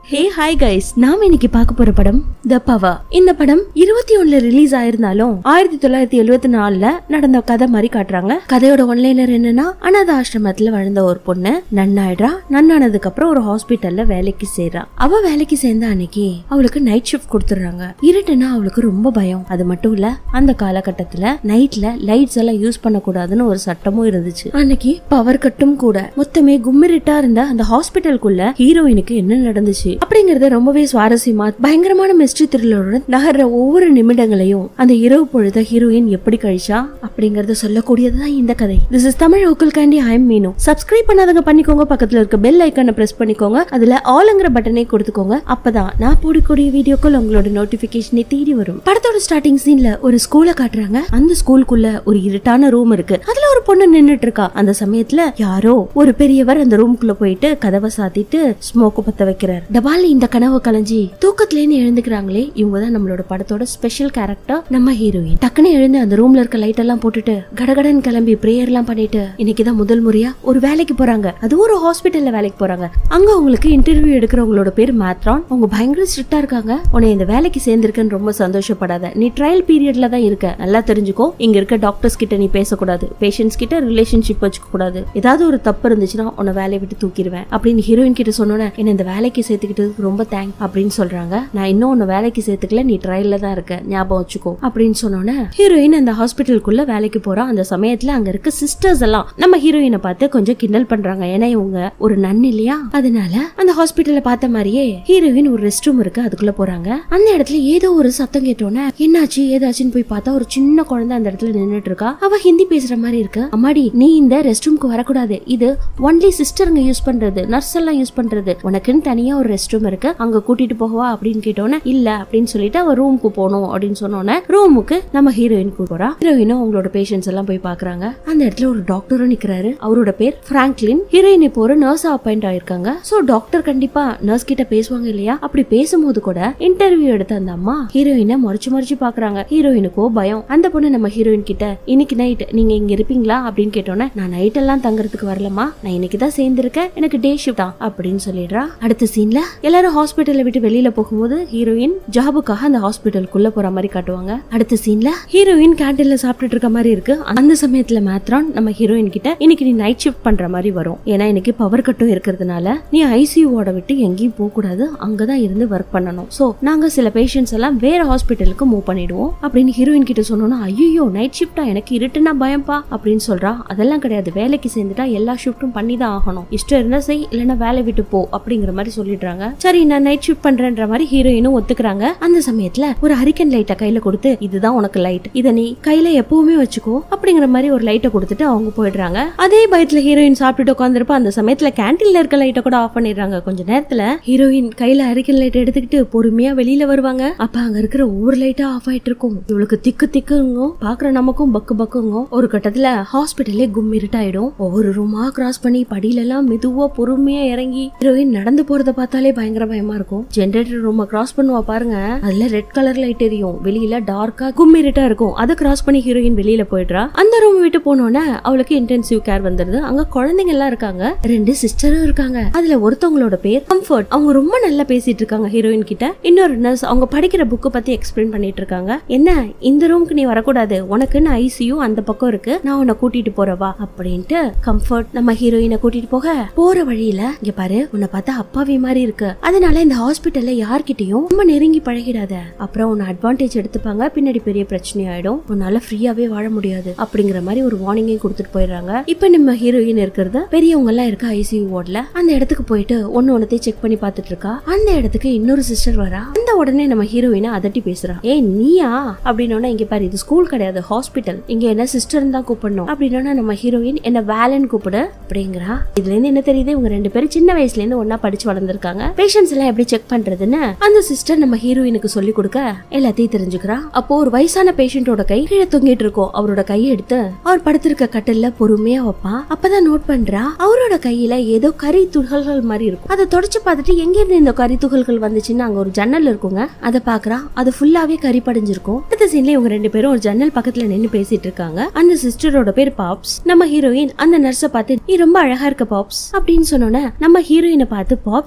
hey hi guys நாம இன்னைக்கு பார்க்க போற படம் த பவர் இந்த படம் இருபத்தி ஒண்ணுல ரிலீஸ் ஆயிருந்தாலும் ஆயிரத்தி தொள்ளாயிரத்தி எழுபத்தி நாலுல நடந்த கதை மாதிரி காட்டுறாங்க கதையோட ஒன்லைனர் என்னன்னா அனாத ஆசிரமத்துல வாழ்ந்த ஒரு பொண்ணு நன்னாயிடுறா நன்னானதுக்கு அப்புறம் ஒரு ஹாஸ்பிட்டல்ல வேலைக்கு சேர்றா அவ வேலைக்கு சேர்ந்த அன்னைக்கு அவளுக்கு நைட் ஷிஃப்ட் கொடுத்துறாங்க இருட்டுனா அவளுக்கு ரொம்ப பயம் அது மட்டும் இல்ல அந்த காலகட்டத்துல நைட்ல லைட்ஸ் எல்லாம் யூஸ் பண்ணக்கூடாதுன்னு ஒரு சட்டமும் இருந்துச்சு அன்னைக்கு பவர் கட்டும் கூட மொத்தமே கும்மிரிட்டா இருந்த அந்த ஹாஸ்பிட்டலுக்குள்ள ஹீரோயினுக்கு என்ன நடந்துச்சு அப்படிங்கறத ரொம்பவே சுவாரஸ்யமா பயங்கரமான மிஸ்ட்ரி த்ரில்லருடன் நகர்ற ஒவ்வொரு நிமிடங்களையும் அந்த இரவு பொழுத ஹீரோயின் எப்படி கழிச்சா அப்படிங்கறத சொல்லக்கூடியதுதான் இந்த கதை this is Tamil vocal candy I am Meenu subscribe பண்ணாதவங்க பண்ணிக்கோங்க பக்கத்துல இருக்க பெல் ஐக்கானை பிரஸ் பண்ணிக்கோங்க அதுல ஆல்ங்கிற பட்டனை கொடுத்துக்கோங்க அப்பதான் நான் போடக்கூடிய வீடியோக்கள் உங்களோட நோட்டிபிகேஷனை தேடி வரும் படத்தோட ஸ்டார்டிங் சீன்ல ஒரு ஸ்கூலை காட்டுறாங்க அந்த ஸ்கூலுக்குள்ள ஒரு இருட்டான ரூம் இருக்கு அதுல ஒரு பொண்ணு நின்னுட்டு இருக்கா அந்த சமயத்துல யாரோ ஒரு பெரியவர் அந்த ரூம்குள்ள போயிட்டு கதவை சாத்திட்டு ஸ்மோக் பத்த வைக்கிறார் டபால் இந்த கனவு கலைஞ்சி தூக்கத்திலேன்னு எழுந்துக்கிறாங்களே இவங்க தான் நம்மளோட படத்தோட ஸ்பெஷல் கேரக்டர் நம்ம ஹீரோயின் டக்குன்னு எழுந்து அந்த ரூம்ல இருக்க லைட் எல்லாம் போட்டுட்டு கடகடன் கிளம்பி பிரேயர் எல்லாம் பண்ணிட்டு இன்னைக்குதான் முதல் முறையா ஒரு வேலைக்கு போறாங்க அதுவும் ஒரு ஹாஸ்பிட்டல்ல வேலைக்கு போறாங்க அங்க அவங்களுக்கு இன்டர்வியூ எடுக்கிறவங்களோட பேர் மேத்ரான் அவங்க பயங்கர ஸ்ட்ரிக்டா இருக்காங்க உன்னை இந்த வேலைக்கு சேர்ந்திருக்கேன்னு ரொம்ப சந்தோஷப்படாத நீ ட்ரையல் பீரியட்ல தான் இருக்க நல்லா தெரிஞ்சுக்கோ இங்க இருக்க டாக்டர்ஸ் கிட்ட நீ பேசக்கூடாது பேஷண்ட்ஸ் கிட்ட ரிலேஷன்ஷிப் வச்சுக்க கூடாது ஏதாவது ஒரு தப்பு இருந்துச்சுன்னா உன்னை வேலையை விட்டு தூக்கிடுவேன் அப்படின்னு ஹீரோயின் கிட்ட சொன்னோன்னே என்ன இந்த வேலைக்கு சேர்த்துக்கிட்டதுக்கு ரொம்ப தேங்க் அப்படின்னு சொல்றாங்க நான் இன்னும் உன்னை வேலைக்கு சேர்த்துக்கல நீ ட்ரையல்ல தான் இருக்க ஞாபகம் வச்சுக்கோ அப்படின்னு சொன்னோன்னே ஹீரோயின் அந்த ஹாஸ்பிட்டலுக்குள்ள வேலைக்கு போறா அந்த சமயத்துல அங்க இருக்க சிஸ்டர்ஸ் எல்லாம் நம்ம ஹீரோயினை பார்த்து கொஞ்சம் கிண்டல் பண்றாங்க ஏன்னா இவங்க ஒரு நன் இல்லையா அதனால அந்த ஹாஸ்பிட்டல்ல பார்த்த மாதிரியே ஹீரோயின் ஒரு ரெஸ்ட் ரூம் இருக்கு அதுக்குள்ள போறாங்க அந்த இடத்துல ஏதோ ஒரு சத்தம் கேட்டோன்னே என்னாச்சு ஏதாச்சுன்னு போய் பார்த்தா ஒரு சின்ன குழந்தை அந்த இடத்துல நின்னுட்டு இருக்கா அவ ஹிந்தி பேசுற மாதிரி இருக்கு அம்மாடி நீ இந்த ரெஸ்ட் ரூம்க்கு வரக்கூடாது இது ஒன்லி சிஸ்டருங்க யூஸ் பண்றது நர்ஸ் எல்லாம் யூஸ் பண்றது உனக்குன்னு தனியா ஒரு ரெஸ்ட் ரூம் இருக்கு அங்க கூட்டிட்டு போகவா அப்படின்னு கேட்டோன்னே இல்ல அப்படின்னு சொல்லிட்டு அவ ரூமுக்கு போகணும் அப்படின்னு சொன்னோன்னே ரூமுக்கு நம்ம ஹீரோயின் போறா ஹீரோயினும் அவங்களோட பேஷண்ட்ஸ் எல்லாம் போய் பாக்குறாங்க அந்த இடத்துல ஒரு டாக்டரும் நிக்கிறாரு அவரோட பேர் பிராங்க்லின் ஹீரோயின் இப்போ ஒரு நர்ஸ் அப்பாயிண்ட் ஆயிருக்காங்க சோ டாக்டர் கண்டிப்பா நர்ஸ் கிட்ட பேசுவாங்க இல்லையா அப்படி பேசும்போது கூட இன்டர்வியூ எடுத்த அந்த அம்மா ஹீரோயினை மறைச்சு மறைச்சு பாக்குறாங்க ஹீரோயினுக்கோ பயம் அந்த பொண்ணு நம்ம ஹீரோயின் கிட்ட இன்னைக்கு நைட் நீங்க இங்க இருப்பீங்களா அப்படின்னு கேட்டோன்னே நான் நைட் எல்லாம் தங்குறதுக்கு வரலமா நான் இன்னைக்கு தான் சேர்ந்திருக்கேன் எனக்கு டே ஷிஃப்ட் தான் அப்படின்னு சொல்லிடுறா அடுத்த சீன்ல எல்லாரும் ஹாஸ்பிட்டலை விட்டு வெளியில போகும்போது ஹீரோயின் ஜாபுக்காக அந்த ஹாஸ்பிட்டலுக்குள்ள போற மாதிரி காட்டுவாங்க அடுத்த சீன்ல ஹீரோயின் கேண்டீன்ல சாப்பிட்டுட்டு இருக்க மாதிரி இருக்கு அந்த சமயத்துல மேத்ரான் நம்ம ஹீரோயின் கிட்ட இன்னைக்கு நீ நைட் ஷிஃப்ட் பண்ற மாதிரி வரும் ஏன்னா இன்னைக்கு பவர் கட்டும் இருக்கிறதுனால நீ ஐசியூவோட விட்டு எங்கேயும் போக கூடாது அங்கதான் இருந்து ஒர்க் பண்ணணும் சோ நாங்க சில பேஷண்ட்ஸ் எல்லாம் வேற ஹாஸ்பிட்டலுக்கு மூவ் பண்ணிடுவோம் அப்படின்னு ஹீரோயின் கிட்ட சொன்னோம்னா ஐயோ நைட் ஷிஃப்டா எனக்கு இருட்டுனா பயம்பா அப்படின்னு சொல்றா அதெல்லாம் கிடையாது வேலைக்கு சேர்ந்துட்டா எல்லா ஷிஃப்ட்டும் பண்ணி தான் ஆகணும் இஷ்டம் இருந்தா செய் இல்லைன்னா வேலை விட்டு போ அப்படிங்கிற மாதிரி சொல்லிடுறாங்க சரி நான் நைட் ஷிஃப்ட் பண்றேன்ற மாதிரி ஹீரோயினும் ஒத்துக்கிறாங்க அந்த சமயத்துல ஒரு ஹரிக்கன் லைட்டை கையில கொடுத்து இதுதான் உனக்கு லைட் இத நீ கையில எப்பவுமே வச்சுக்கோ அப்படிங்கிற மாதிரி ஒரு லைட்டை கொடுத்துட்டு அவங்க போயிடுறாங்க அதே பயத்துல ஹீரோயின் சாப்பிட்டுட்டு உட்காந்துருப்ப அந்த சமயத்துல கேண்டீன்ல இருக்க லைட்டை கூட ஆஃப் பண்ணிடுறாங்க கொஞ்ச நேரத்துல ஹீரோயின் கையில ஹரிக்கன் லைட் எடுத்துக்கிட்டு பொறுமையா வெளியில வருவாங்க அப்ப அங்க இருக்கிற ஒவ்வொரு லைட்டா ஆஃப் ஆயிட்டு இருக்கும் இவளுக்கு திக்கு திக்குங்க பாக்குற நமக்கும் பக்கு பக்குங்க ஒரு கட்டத்துல ஹாஸ்பிட்டலே கும் இருட்டாயிடும் ஒவ்வொரு ரூமா கிராஸ் பண்ணி படியில எல்லாம் மெதுவா பொறுமையா இறங்கி ஹீரோயின் நடந்து போறத பார்த்தாலே பயங்கர பயமா இருக்கும் ஜென்ரேட்டர் ரூம கிராஸ் பண்ணுவா பாருங்க அதுல ரெட் கலர் லைட் எரியும் வெளியில டார்க்கா கும் இருட்டா இருக்கும் அதை கிராஸ் பண்ணி ஹீரோயின் வெளியில போயிடுறா அந்த ரூம் விட்டு போனோன்னே அவளுக்கு இன்டென்சிவ் கேர் வந்துருது அங்க குழந்தைங்க எல்லாம் இருக்காங்க ரெண்டு சிஸ்டரும் இருக்காங்க அதுல ஒருத்தவங்களோட பேர் கம்ஃபர்ட் அவங்க ரொம்ப நல்லா பேசிட்டு இருக்காங்க ஹீரோயின் கிட்ட இன்னொரு நர்ஸ் அவங்க படிக்கிற புக்கு பத்தி எக்ஸ்பிளைன் பண்ணிட்டு இருக்காங்க என்ன இந்த ரூமுக்கு நீ வரக்கூடாது உனக்குன்னு ஐசியூ அந்த பக்கம் இருக்கு நான் உன்னை கூட்டிட்டு போறவா அப்படின்ட்டு கம்ஃபர்ட் நம்ம ஹீரோயினை கூட்டிட்டு போக போற வழியில இங்க பாரு உன்னை பார்த்தா அப்பாவி மாதிரி இருக்கு அதனால இந்த ஹாஸ்பிட்டல்ல யார்கிட்டயும் ரொம்ப நெருங்கி பழகிடாத அப்புறம் உன்னை அட்வான்டேஜ் எடுத்துப்பாங்க பின்னாடி பெரிய பிரச்சனை ஆயிடும் உன்னால ஃப்ரீயாவே வாழ முடியாது அப்படிங்கிற மாதிரி ஒரு வார்னிங்கே கொடுத்துட்டு போயிடுறாங்க இப்ப நம்ம ஹீரோயின் இருக்கிறது பெரியவங்க எல்லாம் இருக்க ஐசியூ வார்ட்ல அந்த இடத்துக்கு போயிட்டு ஒன்னு ஒன்னத்தை செக் பண்ணி பார்த்துட்டு இருக்கா அந்த இடத்துக்கு இன்னொரு சிஸ்டர் வரா அந்த உடனே நம்ம ஹீரோயினை அதட்டி பேசுறா ஏய் நீயா அப்படின்னா இங்க பாரு இது ஸ்கூல் கிடையாது ஹாஸ்பிட்டல் இங்க என்ன சிஸ்டர் தான் கூப்பிடணும் அப்படின்னா நம்ம ஹீரோயின் என்ன வேலன் கூப்பிடு அப்படிங்கிறா இதுல இருந்து என்ன தெரியுது இவங்க ரெண்டு பேரும் சின்ன வயசுல இருந்து ஒன்னா படிச்சு வளர்ந்துருக்காங்க பேஷண்ட்ஸ் எல்லாம் எப்படி செக் பண்றதுன்னு அந்த சிஸ்டர் நம்ம ஹீரோயினுக்கு சொல்லி கொடுக்க எல்லாத்தையும் தெரிஞ்சுக்கிறா அப்போ ஒரு வயசான பேஷண்டோட கை கீழே தொங்கிட்டு இருக்கும் அவரோட கையை எடுத்து அவர் படுத்திருக்க கட்டில்ல பொறுமையா வைப்பான் அப்பதான் நோட் பண்றா அவரோட கையில ஏதோ கறி துகள்கள் மாதிரி இருக்கும் அதை தொடச்சு பார்த்துட்டு எங்க இருந்து இந்த கறி துகள்கள் வந்துச்சுன்னு அங்க ஒரு ஜன்னல் இருக்குங்க அதை பாக்குறா அது ஃபுல்லாவே கறி படிஞ்சிருக்கும் அடுத்த சீன்ல இவங்க ரெண்டு பேரும் ஒரு ஜன்னல் பக்கத்துல நின்னு பேசிட்டு இருக்காங்க அந்த சிஸ்டரோட பேர் பாப்ஸ் நம்ம ஹீரோயின் அந்த நர்ஸ பார்த்து நீ ரொம்ப அழகா இருக்க பாப்ஸ் அப்படின்னு சொன்னோன்னே நம்ம ஹீரோயினை பார்த்து பாப்ஸ் நீ மட்டும்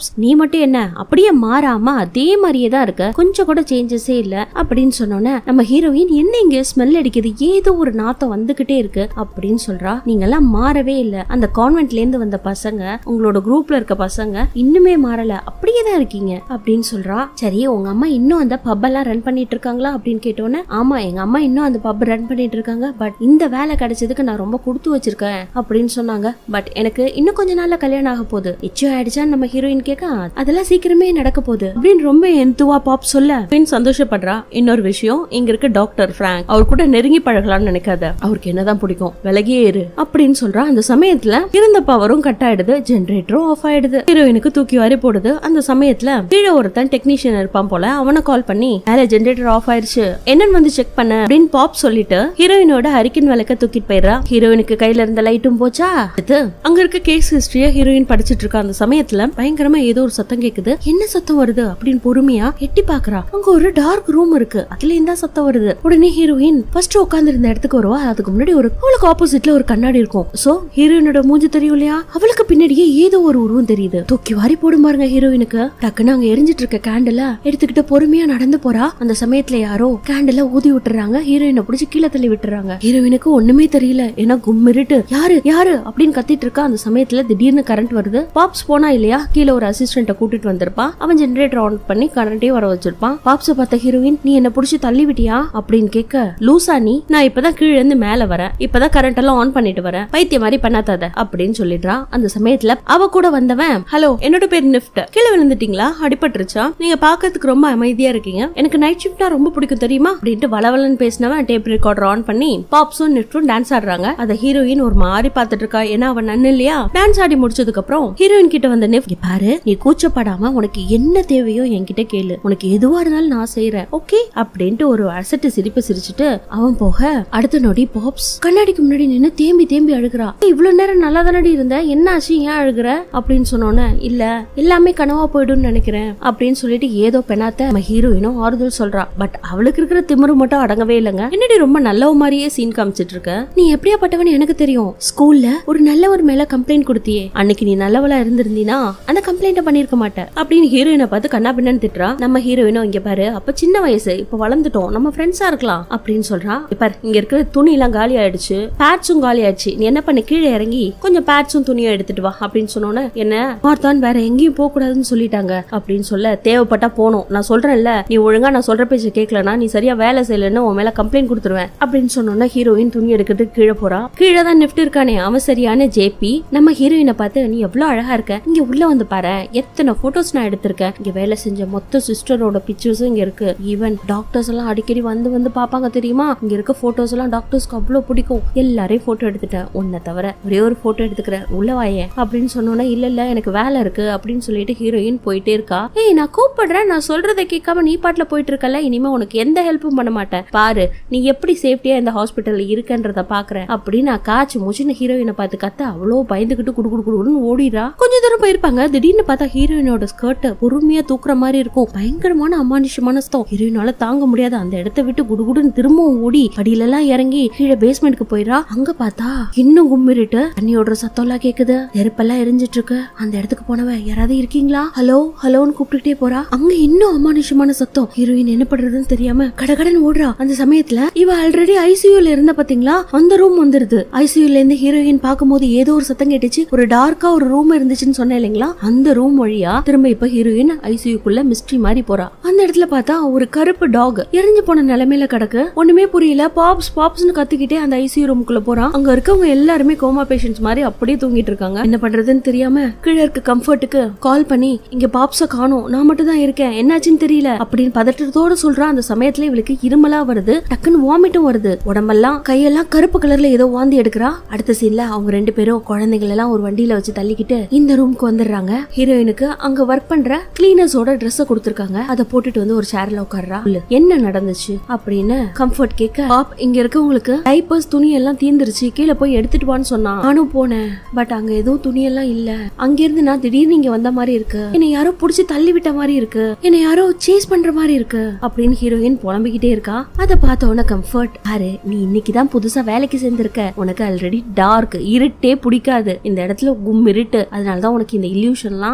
மட்டும் என்ன அப்படியே மாறாம அதே மாதிரியே தான் இருக்க கொஞ்சம் கூட சேஞ்சஸே இல்ல அப்படின்னு சொன்னோன்னே நம்ம ஹீரோயின் என்ன இங்க ஸ்மெல் அடிக்குது ஏதோ ஒரு நாத்தம் வந்துகிட்டே இருக்கு அப்படின்னு சொல்றா நீங்க எல்லாம் மாறவே இல்ல அந்த கான்வென்ட்ல இருந்து வந்த பசங்க உங்களோட குரூப்ல இருக்க பசங்க இன்னுமே மாறல அப்படியே தான் இருக்கீங்க அப்படின்னு சொல்றா சரி உங்க அம்மா இன்னும் அந்த பப் எல்லாம் ரன் பண்ணிட்டு இருக்காங்களா அப்படின்னு கேட்டோன்னே ஆமா எங்க அம்மா இன்னும் அந்த பப் ரன் பண்ணிட்டு இருக்காங்க பட் இந்த வேலை கிடைச்சதுக்கு நான் ரொம்ப கொடுத்து வச்சிருக்கேன் அப்படின்னு சொன்னாங்க பட் எனக்கு இன்னும் கொஞ்ச நாள்ல கல்யாணம் ஆக போகுது நிச்சயம் ஆயிடுச்சான்னு நம்ம ஹீரோயின் கேட்க அதெல்லாம் சீக்கிரமே நடக்க போகுது அப்படின்னு ரொம்ப எந்துவா பாப் சொல்ல அப்படின்னு சந்தோஷப்படுறா இன்னொரு விஷயம் இங்க இருக்க டாக்டர் பிராங்க் அவர் கூட நெருங்கி பழகலாம்னு நினைக்காத அவருக்கு என்னதான் பிடிக்கும் விலகியே இரு அப்படின்னு சொல்றா அந்த சமயத்துல இருந்த பவரும் கட் ஆயிடுது ஜெனரேட்டரும் ஆஃப் ஆயிடுது ஹீரோயினுக்கு தூக்கி வாரி போடுது அந்த சமயத்துல கீழே ஒருத்தன் டெக்னீஷியன் இருப்பான் போல அவனை கால் பண்ணி மேல ஜெனரேட்டர் ஆஃப் ஆயிருச்சு என்னன்னு வந்து செக் பண்ண அப்படின்னு பாப் சொல்லிட்டு ஹீரோயினோட ஹரிக்கின் விளக்க தூக்கிட்டு போயிடுறா ஹீரோயினுக்கு கையில இருந்த லைட்டும் போச்சா அடுத்து அங்க இருக்க கேஸ் ஹிஸ்டரிய ஹீரோயின் படிச்சிட்டு இருக்க அந்த சமயத்துல பயங்கரமா ஏதோ ஒரு சத்தம் கேக்குது என்ன சத்தம் வருது அப்படின்னு பொறுமையா எட்டி பாக்குறா அங்க ஒரு டார்க் ரூம் இருக்கு அதுல இருந்தா சத்தம் வருது உடனே ஹீரோயின் ஃபர்ஸ்ட் உட்கார்ந்து இருந்த இடத்துக்கு வருவா அதுக்கு முன்னாடி ஒரு அவளுக்கு ஆப்போசிட்ல ஒரு கண்ணாடி இருக்கும் சோ ஹீரோயினோட மூஞ்சி தெரியும் இல்லையா அவளுக்கு பின்னாடியே ஏதோ ஒரு உருவம் தெரியுது தூக்கி வாரி போடும் பாருங்க ஹீரோயினுக்கு டக்குன்னு அங்க எரிஞ்சிட்டு இருக்க கேண்டில எடுத்துக்கிட்டு பொறுமையா நடந்து போறா அந்த சமயத்துல யாரோ கேண்டில ஊதி விட்டுறாங்க ஹீரோயினை பிடிச்சி கீழே தள்ளி விட்டுறாங்க ஹீரோயினுக்கு ஒண்ணுமே தெரியல ஏன்னா கும்மிருட்டு யாரு யாரு அப்படின்னு கத்திட்டு இருக்கா அந்த சமயத்துல திடீர்னு கரண்ட் வருது பாப்ஸ் போனா இல்லையா கீழே ஒரு அசிஸ்டன்ட்ட கூட்டிட்டு வந்திருப்பான் அவன் ஜெனரேட்டர் ஆன் பண்ணி கரண்டே வர வச்சிருப்பான் பாப்ஸ பார்த்த ஹீரோயின் நீ என்ன புடிச்சு தள்ளி விட்டியா அப்படின்னு கேட்க லூசா நீ நான் இப்பதான் கீழே இருந்து மேல வரேன் இப்பதான் கரண்ட் எல்லாம் ஆன் பண்ணிட்டு வரேன் பைத்திய மாதிரி பண்ணாதாத அப்படின்னு சொல்லிடுறா அந்த சமயத்துல அவ கூட வந்தவன் ஹலோ என்னோட பேர் நிஃப்ட் கீழே விழுந்துட்டீங்களா அடிபட்டுருச்சா நீங்க பாக்கிறதுக்கு ரொம்ப அமைதியா இருக்கீங்க எனக்கு நைட் ஷிஃப்ட்னா ரொம்ப பிடிக்கும் தெரியுமா அப்படின்ட்டு வளவலன்னு பேசினவன் டேப் ரெக்கார்டர் ஆன் பண்ணி பாப்ஸும் நிஃப்டும் டான்ஸ் ஆடுறாங்க அத ஹீரோயின் ஒரு மாதிரி பாத்துட்டு இருக்கா ஏன்னா அவன் நன்னு இல்லையா டான்ஸ் ஆடி முடிச்சதுக்கு அப்புறம் ஹீரோயின் கிட்ட வந்த நிஃப்ட் "இங்க பாரு நீ கூச்சப்படாம உனக்கு என்ன தேவையோ என்கிட்ட கேளு உனக்கு எதுவா இருந்தாலும் நான் செய்யறேன் ஓகே அப்படின்ட்டு ஒரு அசட்டு சிரிப்பு சிரிச்சுட்டு அவன் போக அடுத்த நொடி பாப்ஸ் கண்ணாடிக்கு முன்னாடி நின்னு தேம்பி தேம்பி அழுகுறா "ஏய், இவ்வளவு நேரம் நல்லா தானடி இருந்த என்ன ஆச்சு ஏன் அழுகுற அப்படின்னு சொன்னோன்னே இல்ல எல்லாமே கனவா போயிடும்னு நினைக்கிறேன் அப்படின்னு சொல்லிட்டு ஏதோ பெண்ணாத்த நம்ம ஹீரோயினும் ஆறுதல் சொல்றா பட் அவளுக்கு இருக்கிற திமிரு மட்டும் அடங்கவே இல்லைங்க என்னடி ரொம்ப நல்லவ மாதிரியே சீன் காமிச்சிட்டு இருக்க நீ எப்படியாப்பட்டவன் எனக்கு தெரியும் ஸ்கூல்ல ஒரு நல்லவர் மேல கம்ப்ளைண்ட் கொடுத்தியே அன்னைக்கு நீ நல்லவளா இருந்திருந்தீனா அந்த கம்ப்ளைண்ட பண்ணிருக்க மாட்ட அப்படின்னு ஹீரோயினை பார்த்து கண்ணா பின்னன்னு திட்டுறா நம்ம ஹீரோயினும் இங்க பாரு அப்ப சின்ன வயசு இப்ப வளர்ந்துட்டோம் நம்ம ஃப்ரெண்ட்ஸா இருக்கலாம் அப்படின்னு சொல்றா இப்ப இங்க இருக்கிற துணி எல்லாம் காலி ஆயிடுச்சு பேட்ஸும் காலி ஆயிடுச்சு நீ என்ன பண்ண கீழே இறங்கி கொஞ்சம் பேட்ஸும் துணியும் எடுத்துட்டு வா அப்படின்னு சொன்னோன்னே என்ன மார்த்தான் வேற எங்கேயும் போக கூடாதுன்னு சொல்லிட்டாங்க அப்படின்னு சொல்ல தேவைப்பட்டா போகணும் நான் சொல்றேன்ல நீ ஒழுங்கா நான் சொல்ற பேச்ச கேட்கலனா நீ சரியா வேலை செய்யலன்னு உன் மேல கம்ப்ளைண்ட் கொடுத்துருவேன் அப்படின்னு சொன்னோன்னா ஹீரோயின் துணி எடுக்கிறதுக்கு கீழே போறா கீழே தான் நிஃப்ட் இருக்கானே அவன் சரியான ஜேபி நம்ம ஹீரோயினை பார்த்து நீ எவ்வளவு அழகா இருக்க இங்க உள்ள வந்து பாரு எத்தனை போட்டோஸ் நான் எடுத்திருக்கேன் இங்க வேலை செஞ்ச மொத்த சிஸ்டரோட பிக்சர்ஸும் இங்க இருக்கு ஈவன் டாக்டர்ஸ் எல்லாம் அடிக்கடி வந்து வந்து பாப்பாங்க தெரியுமா இங்க இருக்க போட்டோஸ் எல்லாம் டாக்டர்ஸ்க்கு அவ்வளவு பிடிக்கும் எல்லாரையும் போட்டோ எடுத்துட்டேன் உன்னை தவிர ஒரே ஒரு போட்டோ எடுத்துக்கிறேன் உள்ள வாயே அப்படின்னு சொன்னோன்னா இல்ல இல்ல எனக்கு வேலை இருக்கு அப்படின்னு சொல்லிட்டு ஹீரோயின் போயிட்டே இருக்கா ஏய் நான் கூப்பிடுறேன் நான் சொல்றதை கேட்காம நீ பாட்டுல போயிட்டு இருக்கல இனிமே உனக்கு எந்த ஹெல்ப்பும் பண்ண மாட்டேன் பாரு நீ எப்படி சேஃப்டியா இந்த ஹாஸ்பிட்டல்ல இருக்கன்றத பாக்குறேன் அப்படின்னு நான் காய்ச்சி மூச்சுன்னு ஹீரோயினை பார்த்து கத்த அவ்வளோ பயந்துகிட்டு குடு குடு குடுன்னு ஓடிடுறா கொஞ்ச தூரம் போயிருப்பாங்க திடீர்னு பார்த்தா ஹீரோயினோட ஸ்கர்ட் பொறுமையா தூக்குற மாதிரி இருக்கும் பயங்கரமான அமானுஷமான ஸ்தம் ஹீரோயினால தாங்க முடியாது அந்த இடத்த விட்டு குடுகுடுன்னு திரும்பவும் ஓடி படியில எல்லாம் இறங்கி கீழே பேஸ்மெண்ட்க்கு போயிடா அங்க பார்த்தா இன்னும் கும்மிருட்டு தண்ணியோட சத்தம் எல்லாம் கேக்குது நெருப்பெல்லாம் எரிஞ்சிட்டு இருக்கு அந்த இடத்துக்கு போனவ யாராவது இருக்கீங்களா ஹலோ ஹலோன்னு கூப்பிட்டுட்டே போறா அங்க இன்னும் அமானுஷமான சத்தம் ஹீரோயின் என்ன பண்றதுன்னு தெரியாம கடகடன்னு ஓடுறா அந்த சமயத்துல இவ ஆல்ரெடி ஐசியூல இருந்த பாத்தீங்களா அந்த ரூம் வந்துருது ஐசியூல இருந்து ஹீரோயின் பார்க்கும்போது ஏதோ ஒரு சத்தம் கேட்டுச்சு ஒரு டார்க்கா ஒரு ரூம் இருந்துச்சுன்னு சொன்னேன் இல்லைங்களா அந்த ரூம் வழியா திரும்ப இப்ப ஹீரோயின் ஐசியூக்குள்ள மிஸ்ட்ரி மாதிரி போறா அந்த இடத்துல பார்த்தா ஒரு கருப்பு டாக் எரிஞ்சு போன நிலைமையில கிடக்கு ஒண்ணுமே புரியல பாப்ஸ் பாப்ஸ்னு கத்திக்கிட்டே அந்த ஐசியூ ரூமுக்குள்ள போறான் அங்க இருக்கவங்க எல்லாருமே கோமா பேஷண்ட்ஸ் மாதிரி அப்படியே தூங்கிட்டு இருக்காங்க என்ன பண்றதுன்னு தெரியாம கீழே இருக்க கம்ஃபர்ட்டுக்கு கால் பண்ணி இங்க பாப்ஸ காணோம் நான் மட்டும் தான் இருக்கேன் என்னாச்சுன்னு தெரியல அப்படின்னு பதட்டத்தோட சொல்றா அந்த சமயத்துல இவளுக்கு இருமலா வருது டக்குன்னு வாமிட்டும் வருது உடம்பெல்லாம் கையெல்லாம் கருப்பு கலர்ல ஏதோ வாந்தி எடுக்கிறா அடுத்த சீன்ல அவங்க ரெண்டு பேரும் குழந்தைகள் எல்லாம் ஒரு வண்டியில வச்சு தள்ளிக்கிட்டு இந்த ரூம்க்கு வந்துடுறாங்க ஹீரோயினுக்கு அங்க ஒர்க் பண்ற கிளீனர்ஸோட ட்ரெஸ் கொடுத்திருக்காங்க அதை போட்டுட்டு வந்து ஒரு சேர்ல உட்கார்றா சொல்லு, என்ன நடந்துச்சு அப்படின்னு கம்ஃபர்ட் கேட்க பாப் இங்க இருக்கவங்களுக்கு டைப்பர்ஸ் துணி எல்லாம் தீந்துருச்சு கீழே போய் எடுத்துட்டு வான்னு சொன்னான் நானும் போனேன் பட் அங்க எதுவும் துணி எல்லாம் இல்ல அங்க இருந்து நான் திடீர்னு இங்க வந்த மாதிரி இருக்கு என்னை யாரோ புடிச்சு தள்ளி விட்ட மாதிரி இருக்கு என்னை யாரோ சேஸ் பண்ற மாதிரி இருக்கு அப்படின்னு ஹீரோயின் புலம்பிக்கிட்டே இருக்கா அதை பார்த்த உடனே கம்ஃபர்ட் பாரு நீ இன்னைக்கு தான் புதுசா வேலைக்கு சேர்ந்திருக்க உனக்கு ஆல்ரெடி டார்க் இருட்டே பிடிக்காது இந்த இடத்துல கும் இருட்டு அதனாலதான் உனக்கு இந்த இல்யூஷன்லாம் அதெல்லாம் ஒண்ணு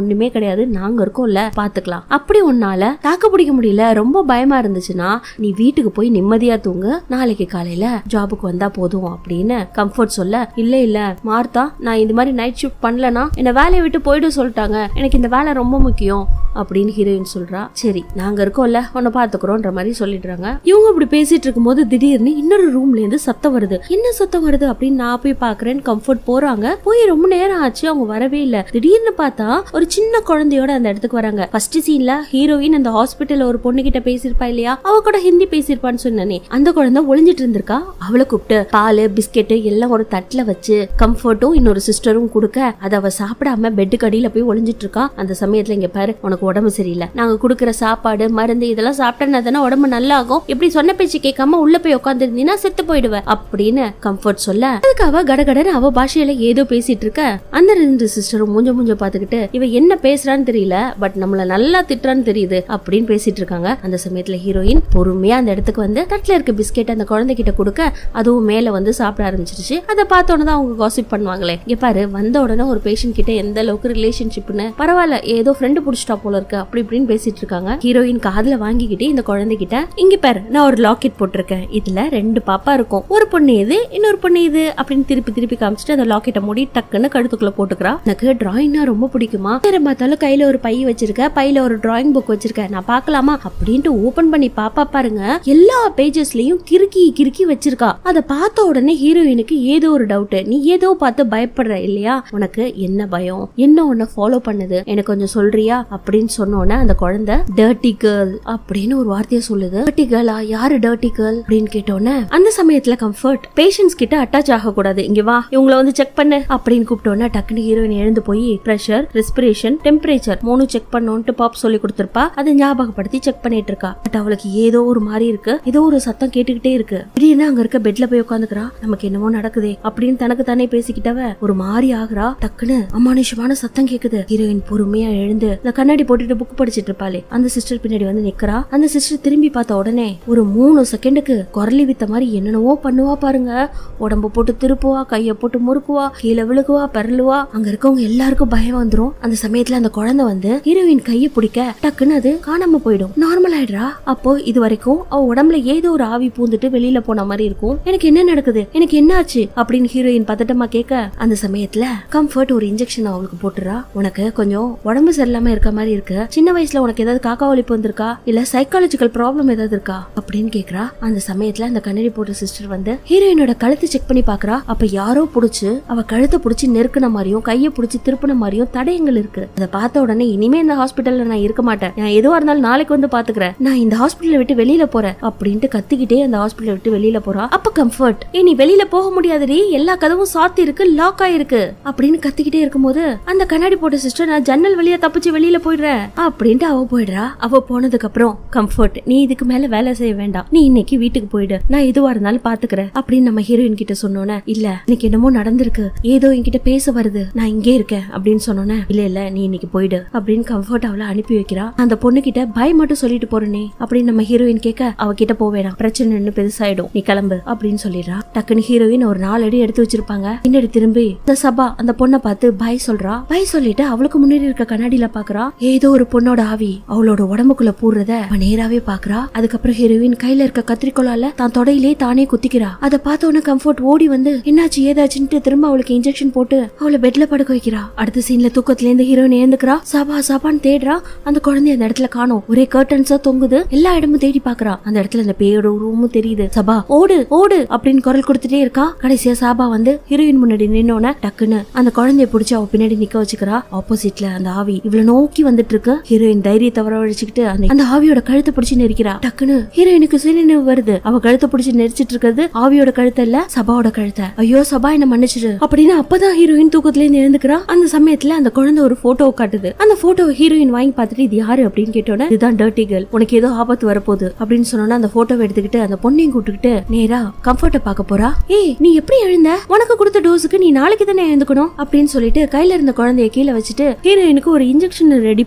ஒண்ணுமே கிடையாது நாங்க இருக்கோம்ல பாத்துக்கலாம் அப்படி உன்னால தாக்கு பிடிக்க முடியல ரொம்ப பயமா இருந்துச்சுன்னா நீ வீட்டுக்கு போய் நிம்மதியா தூங்கு நாளைக்கு காலையில ஜாபுக்கு வந்தா போதும் அப்படின்னு கம்ஃபர்ட் சொல்ல இல்ல இல்ல மார்த்தா நான் இந்த மாதிரி நைட் ஷிஃப்ட் பண்ணலனா என்ன வேலையை விட்டு போயிட சொல்லிட்டாங்க எனக்கு இந்த வேலை ரொம்ப முக்கியம் அப்படின்னு ஹீரோயின் சொல்றா சரி நாங்க இருக்கோம்ல உன்னை பாத்துக்கிறோன்ற மாதிரி சொல்லிடுறாங்க இவங்க இப்படி பேசிட்டு இருக்கும்போது திடீர்னு இன்னொரு ரூம்ல இருந்து சத்தம் வருது என்ன சத்தம் வருது அப்படின்னு நான் போய் பாக்குறேன் கம்ஃபர்ட் போறாங்க போய் ரொம்ப நேரம் ஆச்சு அவங்க வரவே இல்ல திடீர்னு பார்த்தா ஒரு சின்ன குழந்தையோட அந்த இடத்துக்கு வராங்க ஃபர்ஸ்ட் சீன்ல ஹீரோயின் அந்த ஹாஸ்பிட்டல்ல ஒரு பொண்ணு கிட்ட பேசியிருப்பா இல்லையா அவ கூட ஹிந்தி பேசியிருப்பான்னு சொன்னனே அந்த குழந்தை ஒளிஞ்சிட்டு இருந்திருக்கா அவளை கூப்பிட்டு பால் பிஸ்கெட் எல்லாம் ஒரு தட்டுல வச்சு கம்ஃபர்ட்டும் இன்னொரு சிஸ்டரும் கொடுக்க அதை அவ சாப்பிடாம பெட்டுக்கு அடியில போய் ஒளிஞ்சிட்டு இருக்கா அந்த சமயத்துல இங்க பாரு உனக்கு உடம்பு சரியில்லை நாங்க கொடுக்குற சாப்பாடு மருந்து இதெல்லாம் சாப்பிட்டா தானே உடம்பு நல்லா ஆகும் இப்படி சொன்ன பேச்சு கேட்காம உள்ள போய் உட்காந்துருந்தீங்கன்னா செத்து போயிடுவ அப்படின்னு கம்ஃபர்ட் சொல்ல அதுக்கு அவ கடகடன்னு அவ பாஷையில ஏதோ பேசிட்டு இருக்க அந்த ரெண்டு சிஸ்டரும் மூஞ்ச மூஞ்ச பாத்துக்கிட்டு இவ என்ன பேசுறான்னு தெரியல பட் நம்மள நல்லா திட்டுறான்னு தெரியுது அப்படின்னு பேசிட்டு இருக்காங்க அந்த சமயத்துல ஹீரோயின் பொறுமையா அந்த இடத்துக்கு வந்து தட்டுல இருக்க பிஸ்கெட் அந்த குழந்தைகிட்ட கொடுக்க அதுவும் மேல வந்து சாப்பிட ஆரம்பிச்சிருச்சு அதை பார்த்தோன்னே தான் அவங்க காசிப் பண்ணுவாங்களே இங்க பாரு வந்த உடனே ஒரு பேஷண்ட் கிட்ட எந்த அளவுக்கு ரிலேஷன்ஷிப்னு பரவாயில்ல ஏதோ ஃப்ரெண்டு புடிச்சிட்டா போல இருக்கு அப்படி இப்படின்னு பேசிட்டு இருக்காங்க ஹீரோயின் காதுல வாங்கிக்கிட்டு இந்த குழந்தைகிட்ட இங்க பாரு நான் ஒரு லாக்கெட் போட்டிருக்கேன் இதுல ரெண்டு பாப்பா இருக்கும் ஒரு பொண்ணு இது இன்னொரு பொண்ணு இது அப்படின்னு திருப்பி திருப்பி காமிச்சிட்டு அந்த லாக்கெட்டை மூடி டக்குன்னு கழுத்துக்குள்ள போட்டுக்கிறா எனக்கு டிராயிங்னா ரொம்ப பிடிக்குமா வேற பார்த்தாலும் கையில ஒரு பை வச்சிருக்க பையில ஒரு டிராயிங் புக் வச்சிருக்க நான் பார்க்கலாமா அப்படின்ட்டு ஓபன் பண்ணி பாப்பா பாருங்க எல்லா பேஜஸ்லயும் கிறுக்கி கிறுக்கி வச்சிருக்கா அதை பார்த்த உடனே ஹீரோயினுக்கு ஏதோ ஒரு டவுட் நீ ஏதோ பார்த்து பயப்படுற இல்லையா உனக்கு என்ன பயம் என்ன உன்னை ஃபாலோ பண்ணுது எனக்கு கொஞ்சம் சொல்றியா அப்படின்னு சொன்னோன்னே அந்த குழந்தை டர்ட்டி கேர்ள் அப்படின்னு ஒரு வார்த்தையை சொல்லுது டர்ட்டி கேர்ளா யாரு டர்ட்டி கேர்ள் அப்படின்னு கேட்டோன்னே அந்த சமயத்துல கம்ஃபர்ட் பேஷண்ட்ஸ் கிட்ட அட்டாச் ஆக கூடாது இங்க வா இவங்கள வந்து செக் பண்ணு அப்படின்னு கூப்பிட்டோன்னே டக்குனு ஹீரோயின் எழுந்து போய் பிரஷர் ரெஸ்பிரேஷன் டெம்பரேச்சர் மூணு செக் பண்ணோன்ட்டு பாப் சொல்லி கொடுத்திருப்பா அதை ஞாபகப்படுத்தி செக் பண்ணிட்டு இருக்கா பட் அவளுக்கு ஏதோ ஒரு மாதிரி இருக்கு ஏதோ ஒரு சத்தம் கேட்டுக்கிட்டே இருக்கு திடீர்னு அங்க இருக்க பெட்ல போய் உட்காந்துக்கிறா நமக்கு என்னமோ நடக்குதே அப்படின்னு தனக்கு தானே பேசிக்கிட்டவ ஒரு மாதிரி ஆகுறா டக்குன்னு அமானுஷமான சத்தம் கேக்குது ஹீரோயின் பொறுமையா எழுந்து இந்த கண்ணாடி போட்டுட்டு புக் படிச்சிட்டு இருப்பாளே அந்த சிஸ்டர் பின்னாடி வந்து நிக்கிறா அந்த சிஸ்டர் திரும்பி பார்த்த உடனே ஒரு மூணு செகண்டுக்கு குரலி வித்த மாதிரி என்னென்னவோ பண்ணுவா பாருங்க உடம்ப போட்டு திருப்புவா கைய போட்டு முறுக்குவா கீழே விழுகுவா பெரலுவா அங்க இருக்கவங்க எல்லாருக்கும் பயம் வந்துரும் அந்த சமயத்துல அந்த குழந்தை வந்து ஹீரோயின் கைய பிடிக்க டக்குன்னு அது காணாம போயிடும் நார்மல் ஆயிடுறா அப்போ இது வரைக்கும் அவ உடம்புல ஏதோ ஒரு ஆவி பூந்துட்டு வெளியில போன மாதிரி இருக்கும் எனக்கு என்ன நடக்குது எனக்கு என்ன ஆச்சு அப்படின்னு ஹீரோயின் பதட்டமா கேட்க அந்த சமயத்துல கம்ஃபர்ட் ஒரு இன்ஜெக்ஷன் அவளுக்கு போட்டுறா உனக்கு கொஞ்சம் உடம்பு சரியில்லாம இருக்க மாதிரி இருக்கு சின்ன வயசுல உனக்கு ஏதாவது காக்கா ஒழிப்பு வந்திருக்கா இல்ல சைக்காலஜிக்கல் ப்ராப்ளம் ஏதாவது இருக்கா அப்படின்னு கேக்குறா அந்த சமயத்துல அந்த கண்ணாடி போட்ட சிஸ்டர் வந்து ஹீரோயினோட கழுத்தை செக் பண்ணி பாக்குறா அப்ப யாரோ புடிச்சு அவ கழுத்தை புடிச்சு நெருக்குன மாதிரியும் கையை புடிச்சு திருப்பின மாதிரியும் தடயங்கள் இருக்கு அதை பார்த்த உடனே இனிமே இந்த ஹாஸ்பிட்டல்ல நான் இருக்க மாட்டேன் நான் எதுவா இருந்தாலும் நாளைக்கு வந்து பாத்துக்கிறேன் நான் இந்த ஹாஸ்பிட்டலை விட்டு வெளியில போறேன் அப்படின்ட்டு கத்திக்கிட்டே அந்த ஹாஸ்பிட்டலை விட்டு வெளியில போறா அப்ப கம்ஃபர்ட் ஏ நீ வெளியில போக முடியாதுடி எல்லா கதவும் சாத்தி இருக்கு லாக் ஆயிருக்கு அப்படின்னு கத்திக்கிட்டே இருக்கும்போது அந்த கண்ணாடி போட்ட சிஸ்டர் நான் ஜன்னல் வழியா தப்பிச்சு வெளியில போயிடுறேன் அப்படின்ட்டு அவ போயிடுறா அவ போனதுக்கு அப்புறம் கம்ஃபர்ட் நீ இதுக்கு மேல வேலை செய்ய வேண்டாம் நீ இன்னைக்கு வீட்டுக்கு போயிடு நான் எதுவா இருந்தாலும் பாத்துக்கிறேன் அப்படின்னு நம்ம ஹீரோயின் கிட்ட சொன்னோன்னே இல்ல இன்னைக்கு என்னமோ நடந்திருக்கு ஏதோ என்கிட்ட பேச வருது நான் இங்கே இருக்கேன் அப்படின்னு சொன்னோன்னே இல்ல இல்ல நீ இன்னைக்கு போயிடு அப்படின்னு கம்ஃபர்ட் அவளை அனுப்பி வைக்கிறா அந்த பொண்ணு கிட்ட பை மட்டும் சொல்லிட்டு போறனே அப்படின்னு நம்ம ஹீரோயின் கேட்க அவ கிட்ட போவேடா பிரச்சனை பெருசாயிடும் நீ கிளம்பு அப்படின்னு சொல்லிடுறா டக்குன்னு ஹீரோயின் ஒரு நாலு அடி எடுத்து வச்சிருப்பாங்க பின்னாடி திரும்பி இந்த சபா அந்த பொண்ணை பார்த்து பை சொல்றா பை சொல்லிட்டு அவளுக்கு முன்னாடி இருக்க கண்ணாடியில பாக்குறா ஏதோ ஒரு பொண்ணோட ஆவி அவளோட உடம்புக்குள்ள பூர்றத அவ நேராவே பாக்குறா அதுக்கப்புறம் ஹீரோயின் கையில இருக்க கத்திரிக்கோலால தான் தொடையிலே தானே குத்திக்கிறா அதை பார்த்த உடனே கம்ஃபர்ட் ஓடி வந்து என்னாச்சு ஏதாச்சுன்ட்டு திரும்ப அவளுக்கு இன்ஜெக்ஷன் போட்டு அவளை பெட்ல படுக்க வைக்கிறா அடுத்த சீன்ல தூக்கத்துல இருந்து ஹீரோயின் ஏந்துக்கிறா சாபா சாபான்னு தேடுறா அந்த குழந்தை அந்த இடத்துல காணோம் ஒரே கர்டன்ஸா தொங்குது எல்லா இடமும் தேடி பாக்குறா அந்த இடத்துல அந்த பேயோட உருவமும் தெரியுது சபா ஓடு ஓடு அப்படின்னு குரல் கொடுத்துட்டே இருக்கா கடைசியா சாபா வந்து ஹீரோயின் முன்னாடி நின்னோன டக்குன்னு அந்த குழந்தைய பிடிச்சி அவ பின்னாடி நிக்க வச்சுக்கிறா ஆப்போசிட்ல அந்த ஆவி இவ்வளவு நோக்கி வந்துட்டு இருக்கு ஹீரோயின் தைரியத்தை வரவழைச்சுக்கிட்டு அந்த அந்த ஆவியோட கழுத்தை பிடிச்சி நெரிக்கிறா டக்குன்னு ஹீரோயினுக்கு சுயநினைவு வருது அவ கழுத்தை பிடிச்சி நெரிச்சிட்டு இருக்கிறது ஆவியோட கழுத்தை இல்ல சபாவோட கழுத்தை ஐயோ சபா என்ன மன்னிச்சிரு அப்படின்னு அப்பதான் ஹீரோயின் தூக்கத்துல இருந்து எழுந்துக்கிறா அந்த சமயத்துல அந்த குழந்தை ஒரு போட்டோ காட்டுது அந்த போட்டோ ஹீரோயின் வாங்கி பார்த்துட்டு இது யாரு அப்படின்னு கேட்டோன்னே இதுதான் டர்ட்டி கேர்ள் உனக்கு ஏதோ ஆபத்து வரப்போகுது அப்படின்னு சொன்னோன்னா அந்த போட்டோவை எடுத்துக்கிட்டு அந்த பொண்ணையும் கூப்பிட்டுக்கிட்டு நேரா கம்ஃபர்ட்ட பார்க்க போறா ஏய் நீ எப்படி எழுந்த உனக்கு கொடுத்த டோஸுக்கு நீ நாளைக்கு தானே எழுந்துக்கணும் அப்படின்னு சொல்லிட்டு கையில இருந்த குழந்தைய கீழே வச்சுட்டு ஹீரோயினுக்கு ஒரு இன்ஜெக்ஷன் ரெடி பண்ணி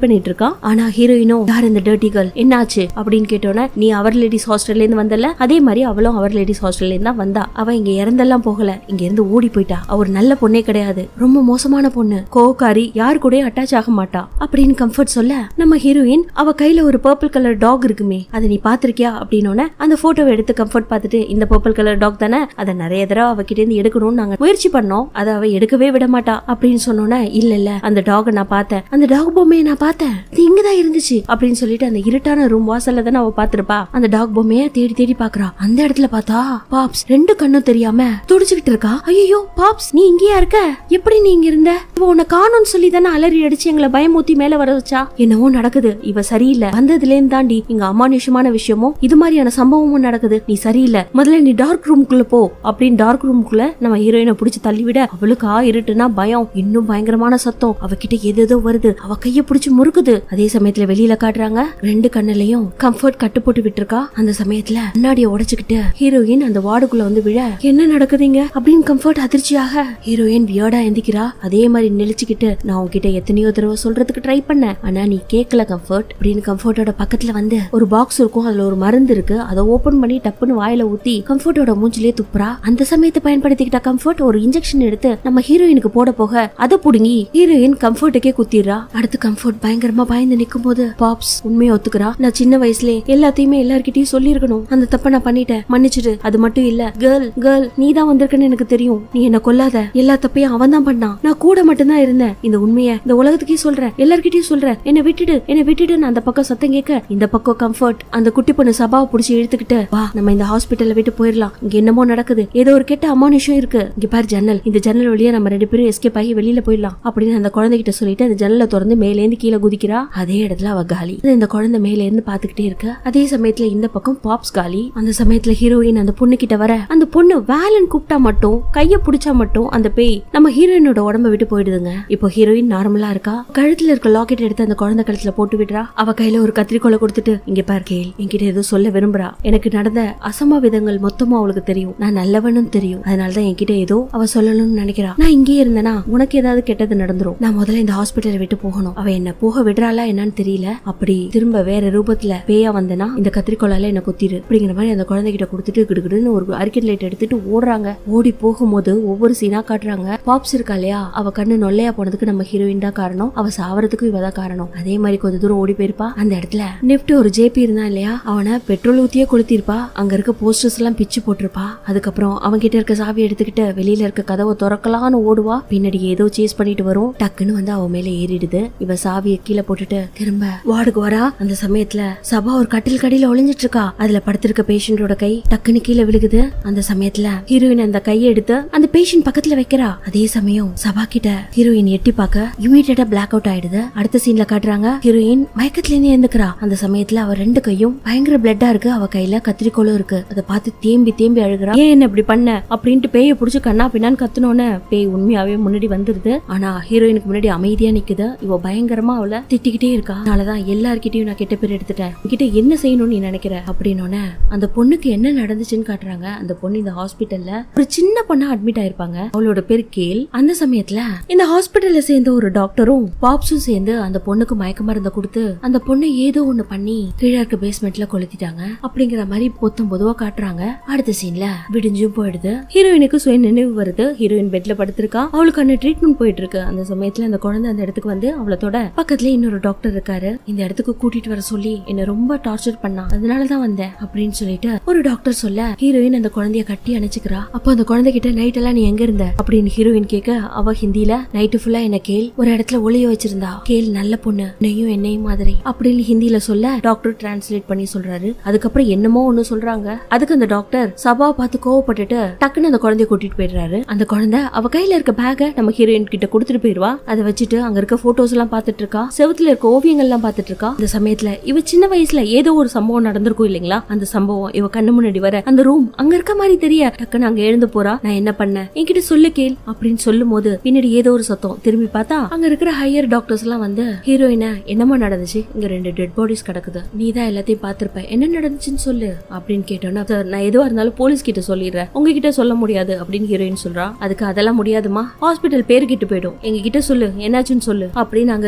பண்ணிட்டு இருக்கான் ஆனா ஹீரோயினும் யார் இந்த டர்ட்டி கேர்ள் என்னாச்சு அப்படின்னு கேட்டோன்னே நீ அவர் லேடிஸ் ஹாஸ்டல்ல இருந்து வந்தல அதே மாதிரி அவளும் அவர் லேடிஸ் ஹாஸ்டல்ல இருந்து தான் வந்தா அவ இங்க இறந்தெல்லாம் போகல இங்க இருந்து ஓடி போயிட்டா அவர் நல்ல பொண்ணே கிடையாது ரொம்ப மோசமான பொண்ணு கோவக்காரி யாரு கூட அட்டாச் ஆக மாட்டா அப்படின்னு கம்ஃபர்ட் சொல்ல நம்ம ஹீரோயின் அவ கையில ஒரு பர்பிள் கலர் டாக் இருக்குமே அதை நீ பாத்திருக்கியா அப்படின்னோட அந்த போட்டோவை எடுத்து கம்ஃபர்ட் பார்த்துட்டு இந்த பர்பிள் கலர் டாக் தானே அதை நிறைய தடவை அவகிட்ட இருந்து எடுக்கணும்னு நாங்க முயற்சி பண்ணோம் அதை அவ எடுக்கவே விட மாட்டா அப்படின்னு சொன்னோன்னே இல்ல இல்ல அந்த டாக நான் பார்த்தேன் அந்த டாக் பொம்மையை நான் பார்த்தேன் இது இங்கதான் இருந்துச்சு அப்படின்னு சொல்லிட்டு அந்த இருட்டான ரூம் வாசல்ல தானே அவ பாத்திருப்பா அந்த டாக் பொம்மைய தேடி தேடி பாக்குறா அந்த இடத்துல பார்த்தா பாப்ஸ் ரெண்டு கண்ணும் தெரியாம துடிச்சுக்கிட்டு இருக்கா ஐயோ பாப்ஸ் நீ இங்கேயா இருக்க எப்படி நீ இங்க இருந்த இவ உன்னை காணும்னு சொல்லி தானே அலறி அடிச்சு எங்களை பயமூத்தி மேல வர வச்சா என்னவோ நடக்குது இவ சரியில்லை வந்ததுல இருந்து தாண்டி இங்க அமானுஷமான விஷயமும் இது மாதிரியான சம்பவமும் நடக்குது நீ சரியில்லை முதல்ல நீ டார்க் ரூம்குள்ள போ அப்படின்னு டார்க் ரூம்குள்ள நம்ம ஹீரோயினை புடிச்சு தள்ளிவிட அவளுக்கா இருட்டுனா பயம் இன்னும் பயங்கரமான சத்தம் அவகிட்ட எதேதோ வருது அவ கைய புடிச்சு முறுக்குது அதே சமயத்துல வெளியில காட்டுறாங்க ரெண்டு கண்ணுலயும் கம்ஃபர்ட் கட்டு போட்டு விட்டுருக்கா அந்த சமயத்துல முன்னாடிய உடைச்சுக்கிட்டு ஹீரோயின் அந்த வார்டுக்குள்ள வந்து விழ என்ன நடக்குதுங்க அப்படின்னு கம்ஃபர்ட் அதிர்ச்சியாக ஹீரோயின் வியர்டா எந்திக்கிறா அதே மாதிரி நெளிச்சுக்கிட்டு நான் உன்கிட்ட எத்தனையோ தடவை சொல்றதுக்கு ட்ரை பண்ணேன் ஆனா நீ கேட்கல கம்ஃபர்ட் அப்படின்னு கம்ஃபர்ட்டோட பக்கத்துல வந்து ஒரு பாக்ஸ் இருக்கும் அதுல ஒரு மருந்து இருக்கு அதை ஓபன் பண்ணி டப்புன்னு வாயில ஊத்தி கம்ஃபர்ட்டோட மூஞ்சிலே துப்புறா அந்த சமயத்தை பயன்படுத்திக்கிட்ட கம்ஃபர்ட் ஒரு இன்ஜெக்ஷன் எடுத்து நம்ம ஹீரோயினுக்கு போட போக அதை புடுங்கி ஹீரோயின் கம்ஃபர்ட்டுக்கே குத்திடுறா அடுத்து கம்ஃபர்ட் பயங்கரமா பயந்து நிக்கும் போது பாப்ஸ் உண்மையை ஒத்துக்கிறா நான் சின்ன வயசுல எல்லாத்தையுமே எல்லார்கிட்டயும் சொல்லியிருக்கணும் அந்த தப்ப நான் பண்ணிட்டேன் மன்னிச்சிடு அது மட்டும் இல்ல கேர்ள் கேர்ள் நீ தான் வந்திருக்கன்னு எனக்கு தெரியும் நீ என்ன கொல்லாத எல்லா தப்பையும் அவன் தான் பண்ணான் நான் கூட மட்டும்தான் இருந்தேன் இந்த உண்மையை இந்த உலகத்துக்கே சொல்றேன் எல்லார்கிட்டயும் சொல்றேன் என்ன விட்டுடு என்ன விட்டுடு நான் அந்த பக்கம் சத்தம் கேட்க இந்த பக்கம் கம்ஃபர்ட் அந்த குட்டி பொண்ணு சபாவை புடிச்சு இழுத்துக்கிட்டு வா நம்ம இந்த ஹாஸ்பிட்டல்ல விட்டு போயிடலாம் இங்க என்னமோ நடக்குது ஏதோ ஒரு கெட்ட அமானுஷம் இருக்கு இங்க பாரு ஜன்னல் இந்த ஜன்னல் வழியா நம்ம ரெண்டு பேரும் எஸ்கேப் ஆகி வெளியில போயிடலாம் அப்படின்னு அந்த குழந்தைகிட்ட சொல்லிட்டு அந்த ஜன்னலை திறந்து மேலேந்து கீழே குதிக்கிறா அதே இடத்துல அவ காலி அது இந்த குழந்தை மேல இருந்து பாத்துக்கிட்டே இருக்க அதே சமயத்துல இந்த பக்கம் பாப்ஸ் காலி அந்த சமயத்துல ஹீரோயின் அந்த பொண்ணு கிட்ட வர அந்த பொண்ணு வேலன் கூப்பிட்டா மட்டும் கைய புடிச்சா மட்டும் அந்த பேய் நம்ம ஹீரோயினோட உடம்ப விட்டு போயிடுதுங்க இப்போ ஹீரோயின் நார்மலா இருக்கா கழுத்துல இருக்க லாக்கெட் எடுத்து அந்த குழந்தை கழுத்துல போட்டு விடுறா அவ கையில ஒரு கத்திரிக்கோலை கொடுத்துட்டு இங்க பார் கேள் என்கிட்ட ஏதோ சொல்ல விரும்புறா எனக்கு நடந்த அசம்பாவிதங்கள் மொத்தமா அவளுக்கு தெரியும் நான் நல்லவனும் தெரியும் அதனாலதான் என்கிட்ட ஏதோ அவ சொல்லணும்னு நினைக்கிறா நான் இங்கேயே இருந்தேனா உனக்கு ஏதாவது கெட்டது நடந்துரும் நான் முதல்ல இந்த ஹாஸ்பிட்டலை விட்டு போகணும் அவ என்ன போக விடுறாளா என்னன்னு தெரியல அப்படி திரும்ப வேற ரூபத்துல பேயா வந்தனா இந்த கத்திரிக்கோளால என்ன குத்திரு அப்படிங்கிற மாதிரி அந்த குழந்தைகிட்ட கொடுத்துட்டு கிடுகிடுன்னு ஒரு அரிக்கட் லைட் எடுத்துட்டு ஓடுறாங்க ஓடி போகும்போது ஒவ்வொரு சீனா காட்டுறாங்க பாப்ஸ் இருக்கா இல்லையா அவ கண்ணு நொல்லையா போனதுக்கு நம்ம ஹீரோயின் தான் காரணம் அவ சாவறதுக்கும் இவ தான் காரணம் அதே மாதிரி கொஞ்ச தூரம் ஓடி போயிருப்பா அந்த இடத்துல நெஃப்ட் ஒரு ஜேபி இருந்தான் இல்லையா அவனை பெட்ரோல் ஊத்தியே கொளுத்திருப்பா அங்க இருக்க போஸ்டர்ஸ் எல்லாம் பிச்சு போட்டிருப்பா அதுக்கப்புறம் அவன் கிட்ட இருக்க சாவி எடுத்துக்கிட்டு வெளியில இருக்க கதவை திறக்கலான்னு ஓடுவா பின்னாடி ஏதோ சேஸ் பண்ணிட்டு வரும் டக்குன்னு வந்து அவ மேல ஏறிடுது இவ சாவியை கீழே போட்டுட்டு திரும்ப வார்டுக்கு வரா அந்த சமயத்துல சபா ஒரு கட்டில் கடியில ஒளிஞ்சிட்டு இருக்கா அதுல படுத்திருக்க பேஷண்டோட கை டக்குன்னு கீழே விழுகுது அந்த சமயத்துல ஹீரோயின் அந்த கையை எடுத்து அந்த பேஷண்ட் பக்கத்துல வைக்கிறா அதே சமயம் சபா கிட்ட ஹீரோயின் எட்டி பார்க்க இமீடியட்டா பிளாக் அவுட் ஆயிடுது அடுத்த சீன்ல காட்டுறாங்க ஹீரோயின் மயக்கத்துல இருந்து எழுந்துக்கிறா அந்த சமயத்துல அவ ரெண்டு கையும் பயங்கர பிளட்டா இருக்கு அவ கையில கத்திரிக்கோளும் இருக்கு அதை பார்த்து தேம்பி தேம்பி அழுகுறா ஏன் என்ன இப்படி பண்ண அப்படின்ட்டு பேயை புடிச்சு கண்ணா பின்னான்னு கத்துனோன்னு பேய் உண்மையாவே முன்னாடி வந்துருது ஆனா ஹீரோயினுக்கு முன்னாடி அமைதியா நிக்குது இவ பயங்கரமா அவளை திட்டிக்கிட்டே இருக்கா அதனாலதான் எல்லார்கிட்டயும் நான் கெட்ட பேர் எடுத்துட்டேன் உன்கிட்ட என்ன செய்யணும்னு நீ நினைக்கிற அப்படின்னோடனே அந்த பொண்ணுக்கு என்ன நடந்துச்சுன்னு காட்டுறாங்க அந்த பொண்ணு இந்த ஹாஸ்பிட்டல்ல ஒரு சின்ன பொண்ணா அட்மிட் ஆயிருப்பாங்க அவளோட பேர் கேல் அந்த சமயத்துல இந்த ஹாஸ்பிட்டல்ல சேர்ந்த ஒரு டாக்டரும் பாப்ஸும் சேர்ந்து அந்த பொண்ணுக்கு மயக்க மருந்தை கொடுத்து அந்த பொண்ணை ஏதோ ஒண்ணு பண்ணி கீழே இருக்க பேஸ்மெண்ட்ல கொளுத்திட்டாங்க அப்படிங்கிற மாதிரி பொத்தும் பொதுவா காட்டுறாங்க அடுத்த சீன்ல விடிஞ்சும் போயிடுது ஹீரோயினுக்கு சுய நினைவு வருது ஹீரோயின் பெட்ல படுத்திருக்கா அவளுக்கான ட்ரீட்மெண்ட் போயிட்டு இருக்கு அந்த சமயத்துல அந்த குழந்தை அந்த இடத்துக்கு வந்து அவளை தொட பக்கத்துல இன்னொரு டாக்டர் இருக்காரு இந்த இடத்துக்கு கூட்டிட்டு வர சொல்லி என்ன ரொம்ப டார்ச்சர் பண்ணா அதனாலதான் வந்தேன் அப்படின்னு சொல்லிட்டு ஒரு டாக்டர் சொல்ல ஹீரோயின் அந்த குழந்தைய கட்டி அணைச்சுக்கிறா அப்போ அந்த குழந்தை கிட்ட நைட் எல்லாம் நீ எங்க இருந்த அப்படின்னு ஹீரோயின் கேட்க அவ ஹிந்தில நைட்டு ஃபுல்லா என்ன கேள் ஒரு இடத்துல ஒளிய வச்சிருந்தா கேள் நல்ல பொண்ணு நெய்யும் என்னையும் மாதிரி அப்படின்னு ஹிந்தில சொல்ல டாக்டர் டிரான்ஸ்லேட் பண்ணி சொல்றாரு அதுக்கப்புறம் என்னமோ ஒண்ணு சொல்றாங்க அதுக்கு அந்த டாக்டர் சபா பார்த்து கோவப்பட்டுட்டு டக்குன்னு அந்த குழந்தைய கூட்டிட்டு போயிடுறாரு அந்த குழந்தை அவ கையில இருக்க பேக நம்ம ஹீரோயின் கிட்ட கொடுத்துட்டு போயிருவா அதை வச்சுட்டு அங்க இருக்க போட்டோஸ் எல்லாம் பார்த்துட்டு இருக்கா செவுத்துல இருக்க ஓவியங்கள் எல்லாம் பார்த்துட்டு இருக்கா இந்த சமயத்துல இவ சின்ன வயசுல ஏதோ ஒரு சம்பவம் நடந்திருக்கும் இல்லைங்களா அந்த சம்பவம் இவ கண்ணு முன்னாடி வர அந்த ரூம் அங்க இருக்க மாதிரி தெரிய டக்குன்னு அங்க எழுந்து போறா நான் என்ன பண்ணேன் என்கிட்ட சொல்லு கேள் அப்படின்னு சொல்லும் போது பின்னாடி ஏதோ ஒரு சத்தம் திரும்பி பார்த்தா அங்க இருக்கிற ஹையர் டாக்டர்ஸ் எல்லாம் வந்து ஹீரோயின என்னமா நடந்துச்சு இங்க ரெண்டு டெட் பாடிஸ் கிடக்குது நீ தான் எல்லாத்தையும் பார்த்திருப்ப என்ன நடந்துச்சுன்னு சொல்லு அப்படின்னு கேட்டோன்னா "சார், நான் எதுவா இருந்தாலும் போலீஸ் கிட்ட சொல்லிடுறேன் உங்ககிட்ட சொல்ல முடியாது அப்படின்னு ஹீரோயின் சொல்றா அதுக்கு அதெல்லாம் முடியாதுமா ஹாஸ்பிட்டல் பேரு கிட்ட போயிடும் எங்க கிட்ட சொல்லு என்னாச்சுன்னு சொல்லு அப்படின்னு அங்க இருக்க பெரிய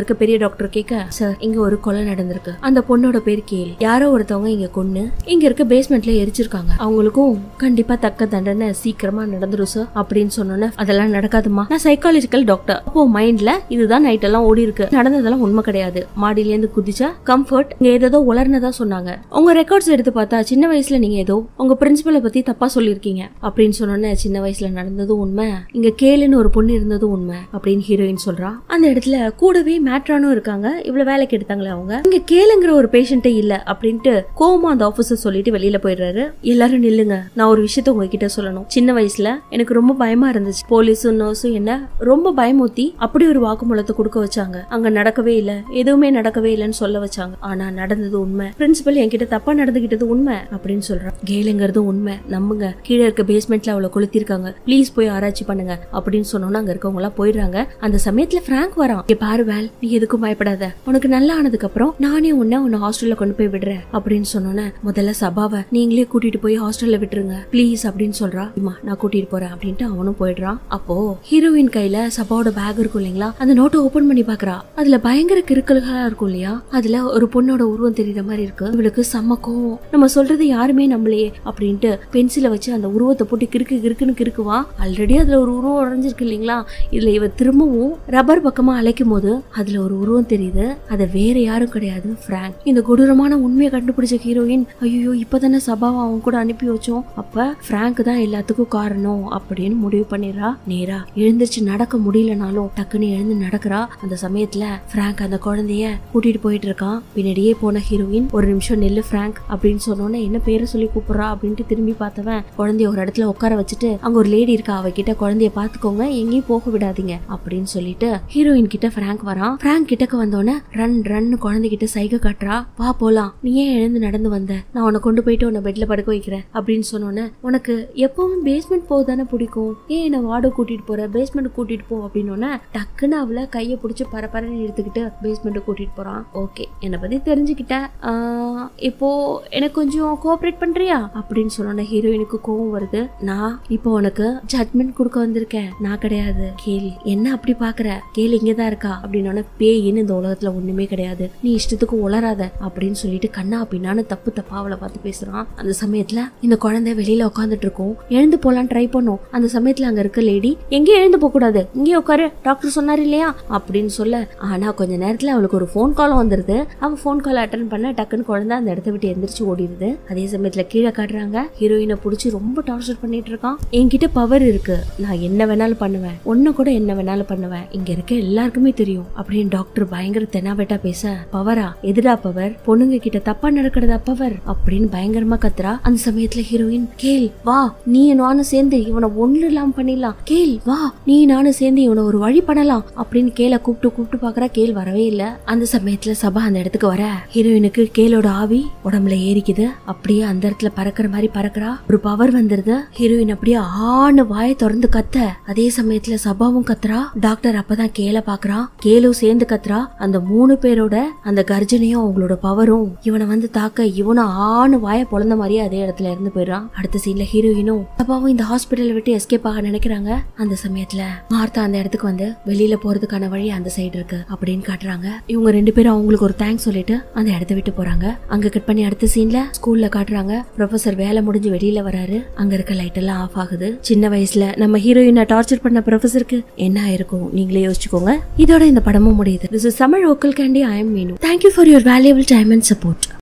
டாக்டர் கேட்க சார் இங்க ஒரு கொலை நடந்திருக்கு அந்த பொண்ணோட பேர் கேள் யாரோ ஒருத்தவங்க இங்க கொன்னு இங்க இருக்க பேஸ்மெண்ட்ல எரிச்சிருக்காங்க அவங்களுக்கும் கண்டிப்பா தக்க தண்டனை சீக்கிரமா நடந்துரும் சார் அப்படின்னு சொன்னோன்னே அதெல்லாம் நடக்காதுமா நான் சைக்காலஜிக்கல் டாக்டர் அப்போ மைண்ட்ல இதுதான் நைட் எல்லாம் ஓடி இருக்கு நடந்ததெல்லாம் உண்மை கிடையாது மாடியில இருந்து குதிச்சா கம்ஃபர்ட் இங்க ஏதோ உலர்னதா சொன்னாங்க உங்க ரெக்கார்ட்ஸ் எடுத்து பார்த்தா சின்ன வயசுல நீங்க ஏதோ உங்க பிரின்சிபலை பத்தி தப்பா சொல்லிருக்கீங்க அப்படின்னு சொன்னோன்னே சின்ன வயசுல நடந்ததும் உண்மை இங்க கேளுன்னு ஒரு பொண்ணு இருந்ததும் உண்மை அப்படின்னு ஹீரோயின் சொல்றா அந்த இடத்துல கூடவே மேட்ரானும் இருக்காங்க இவ்வளவு வேலைக்கு எடுத்தாங்களே அவங்க இங்க கேளுங்கிற ஒரு பேஷண்டே இல்ல அப்படின்ட்டு கோமா அந்த ஆபீசர் சொல்லிட்டு வெளியில போயிடுறாரு எல்லாரும் நில்லுங்க நான் ஒரு விஷயத்த உங்ககிட்ட சொல்லணும் சின்ன வயசுல எனக்கு ரொம்ப பயமா இருந்துச்சு போலீஸும் நர்ஸும் என்ன ரொம்ப பயமுத்தி அப்படி ஒரு வாக்குமூலத்தை கொடுக்க வச்சாங்க அங்க நடக்கவே இல்ல எதுவுமே நடக்கவே இல்லைன்னு சொல்ல வச்சாங்க ஆனா நடந்தது உண்மை பிரின்சிபல் என்கிட்ட தப்பா நடந்துகிட்டது உண்மை அப்படின்னு சொல்றான் கேளுங்கிறது உண்மை நம்புங்க கீழே இருக்க பேஸ்மெண்ட்ல அவளை கொளுத்திருக்காங்க ப்ளீஸ் போய் ஆராய்ச்சி பண்ணுங்க அப்படின்னு சொன்னோன்னா அங்க இருக்கவங்க எல்லாம் போயிடுறாங்க அந்த சமயத்துல பிராங்க் வரான் இங்க பாரு வேல் நீ எதுக்கும் பயப்படாத உனக்கு நல்லா ஆனதுக்கு அப்புறம் நானே உன்னை உன்னை ஹாஸ்டல்ல கொண்டு போய் விடுறேன் அப்படின்னு சொன்னோன்னே முதல்ல சபாவை நீங்களே கூட்டிட்டு போய் ஹாஸ்டல்ல விட்டுருங்க ப்ளீஸ் அப்படின்னு சொல்றா அம்மா நான் கூட்டிட்டு போறேன் அப்படின்ட்டு அவனும் போயிடுறான் அப்போ ஹீரோயின் கையில சபாவோட பேக் இருக்கும் இல்லைங்களா அந்த நோட்டை ஓபன் பண்ணி பாக்குறா அதுல பயங்கர கிறுக்கல்களா இருக்கும் இல்லையா அதுல ஒரு பொண்ணோட உருவம் தெரியுற மாதிரி இருக்கு இவளுக்கு செம்ம கோவம் நம்ம சொல்றது யாருமே நம்பலையே அப்படின்ட்டு பென்சிலை வச்சு அந்த உருவத்தை போட்டு கிறுக்கு கிறுக்குன்னு கிறுக்குவா ஆல்ரெடி அதுல ஒரு உருவம் உடஞ்சிருக்கு இல்லைங்களா இதுல இவ திரும்பவும் ரப்பர் பக்கமா அழைக்கும் போது அதுல ஒரு உருவம் தெரியுது அது வேற யாரும் கிடையாது பிராங்க் இந்த கொடூரமான உண்மையை கண்டுபிடிச்ச ஹீரோயின் ஐயோ இப்பதானே சபாவை அவன் கூட அனுப்பி வச்சோம் அப்ப பிராங்க் தான் எல்லாத்துக்கும் காரணம் அப்படின்னு முடிவு பண்ணிடுறா நேரா எழுந்திருச்சு நடக்க முடியலனாலும் டக்குன்னு எழுந்து நடக்கிறா அந்த சமயத்துல பிராங்க் அந்த குழந்தைய கூட்டிட்டு போயிட்டு இருக்கான் பின்னாடியே போன ஹீரோயின் ஒரு நிமிஷம் நெல்லு பிராங்க் அப்படின்னு சொன்னோன்னே என்ன பேரை சொல்லி கூப்பிடுறா அப்படின்ட்டு திரும்பி பார்த்தவன் குழந்தைய ஒரு இடத்துல உட்கார வச்சுட்டு அங்க ஒரு லேடி இருக்கா அவகிட்ட குழந்தைய பாத்துக்கோங்க எங்கேயும் போக விடாதீங்க அப்படின்னு சொல்லிட்டு ஹீரோயின் கிட்ட பிராங்க் வரான் பிராங்க் கிட்டக்க வந்தோடனே ரன் ரன் குழந்தைகிட்ட சைகை காட்டுறா வா போலாம் நீ ஏன் எழுந்து நடந்து வந்த நான் உன்னை கொண்டு போயிட்டு உன்னை பெட்ல படுக்க வைக்கிறேன் அப்படின்னு சொன்னோன்னே உனக்கு எப்பவும் பேஸ்மெண்ட் போக தானே பிடிக்கும் ஏன் என்ன வார்டு கூட்டிட்டு போற பேஸ்மெண்ட் கூட்டிட்டு போ அப்படின்னோடனே டக்குன்னு அவளை கையை பிடிச்சி பரபரன்னு எடுத்துக்கிட்டு பேஸ்மெண்ட் கூட்டிட்டு போறான் ஓகே என்னை பத்தி தெரிஞ்சுக்கிட்டேன் ஆஹ், இப்போ எனக்கு கொஞ்சம் கோஆப்ரேட் பண்றியா அப்படின்னு சொன்னோன்னே ஹீரோயினுக்கு கோவம் வருது நான் இப்போ உனக்கு ஜட்மெண்ட் கொடுக்க வந்திருக்கேன் நான் கிடையாது கேள் என்ன அப்படி பாக்குற கேள் இங்கதான் இருக்கா அப்படின்னோடனே பேயின்னு இந்த உலகத்துல ஒண்ணுமே கிடையாது நீ இஷ்டத்துக்கு உளராத அப்படின்னு சொல்லிட்டு கண்ணா பின்னான்னு தப்பு தப்பா அவளை பார்த்து பேசுறான் அந்த சமயத்துல இந்த குழந்தை வெளியில உட்காந்துட்டு இருக்கும் எழுந்து போலாம் ட்ரை பண்ணும் அந்த சமயத்துல அங்க இருக்க லேடி எங்கேயும் எழுந்து போக கூடாது இங்கே உட்காரு டாக்டர் சொன்னாரு இல்லையா அப்படின்னு சொல்ல ஆனா கொஞ்ச நேரத்துல அவளுக்கு ஒரு ஃபோன் கால் வந்துருது அவ ஃபோன் கால் அட்டன் பண்ண டக்குன்னு குழந்தை அந்த இடத்த விட்டு எந்திரிச்சு ஓடிடுது அதே சமயத்துல கீழே காட்டுறாங்க ஹீரோயினை புடிச்சு ரொம்ப டார்ச்சர் பண்ணிட்டு இருக்கான் என்கிட்ட பவர் இருக்கு நான் என்ன வேணாலும் பண்ணுவேன் ஒன்னு கூட என்ன வேணாலும் பண்ணுவேன் இங்க இருக்க எல்லாருக்குமே தெரியும் அப்படின்னு டாக்டர் பயங்கர தெனாவெட்டா பேச பவரா எதிரா பவர் பொண்ணுங்க கிட்ட தப்பா நடக்கிறதா பவர் அப்படின்னு பயங்கரமா கத்துறா அந்த சமயத்துல ஹீரோயின் கேள் வா நீ நானும் சேர்ந்து இவனை ஒண்ணு இல்லாம பண்ணிடலாம் கேள் வா நீ நானும் சேர்ந்து இவனை ஒரு வழி பண்ணலாம் அப்படின்னு கேல கூப்பிட்டு கூப்பிட்டு பாக்குறா கேள் வரவே இல்ல அந்த சமயத்துல சபா அந்த இடத்துக்கு வர ஹீரோயினுக்கு கேலோட ஆவி உடம்புல ஏறிக்குது அப்படியே அந்த இடத்துல பறக்கிற மாதிரி பறக்குறா ஒரு பவர் வந்துருது ஹீரோயின் அப்படியே ஆணு வாயை திறந்து கத்த அதே சமயத்துல சபாவும் கத்துறா டாக்டர் அப்பதான் கேல பாக்குறான் கேலும் சேர்ந்து கத்துறா அந்த மூணு பேரோட அந்த கர்ஜனையும் அவங்களோட பவரும் இவனை வந்து தாக்க இவனும் ஆணு வாயை பொழந்த மாதிரியே அதே இடத்துல இருந்து போயிடுறான் அடுத்த சீன்ல ஹீரோயினும் சபாவும் இந்த ஹாஸ்பிட்டலை விட்டு எஸ்கேப் ஆக நினைக்கிறாங்க அந்த சமயத்துல மார்த்தா அந்த இடத்துக்கு வந்து வெளியில போறதுக்கான வழி அந்த சைடு இருக்கு அப்படின்னு காட்டுறாங்க இவங்க ரெண்டு பேரும் அவங்களுக்கு ஒரு தேங்க்ஸ் சொல்லிட்டு அந்த இடத்த விட்டு போறாங்க அங்க கட் பண்ணி அடுத்த சீன்ல ஸ்கூல்ல காட்டுறாங்க ப்ரொஃபசர் வேலை முடிஞ்சு வெளியில வராரு அங்க இருக்க லைட் எல்லாம் ஆஃப் ஆகுது சின்ன வயசுல நம்ம ஹீரோயினை டார்ச்சர் பண்ண ப்ரொஃபசருக்கு என்ன ஆயிருக்கும் நீங்களே யோசிச்சுக்கோங்க இதோட இந்த படமும் முடியுது this is Tamil vocal candy I am Meenu thank you for your valuable time and support